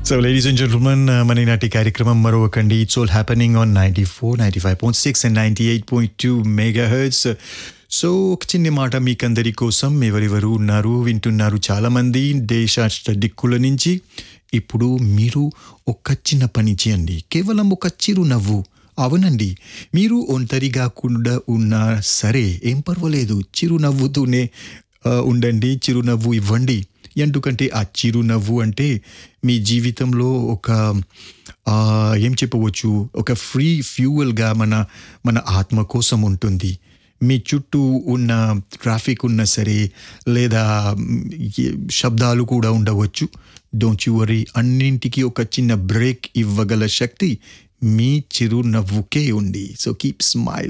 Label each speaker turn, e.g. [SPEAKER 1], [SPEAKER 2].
[SPEAKER 1] so ladies and gentlemen మన ఈనాటి కార్యక్రమం మరొకండి it's all happening on ninety four ninety five point six and ninety eight point two megahertz so ఒక చిన్న మాట మీకందరి కోసం ఎవరెవరు ఉన్నారు వింటున్నారు చాలామంది దేశ దిక్కుల నుంచి ఇప్పుడు మీరు ఒక చిన్న పని చేయండి కేవలం ఒక చిరునవ్వు అవునండి మీరు ఒంటరిగా కూడా ఉన్నా సరే ఏం పర్వాలేదు చిరునవ్వుతూనే ఆ, ఉండండి చిరునవ్వు ఇవ్వండి ఎందుకంటే ఆ చిరునవ్వు అంటే మీ జీవితంలో ఒక ఆ, ఏం చెప్పవచ్చు ఒక ఫ్రీ ఫ్యూయల్గా మన మన ఆత్మ కోసం ఉంటుంది మీ చుట్టూ ఉన్న ట్రాఫిక్ ఉన్నా సరే లేదా మ్, ఏ- శబ్దాలు కూడా ఉండవచ్చు డోంట్ యు వరీ అన్నింటికి ఒక చిన్న బ్రేక్ ఇవ్వగల శక్తి మీ చిరునవ్వుకే ఉంది సో కీప్ స్మైల్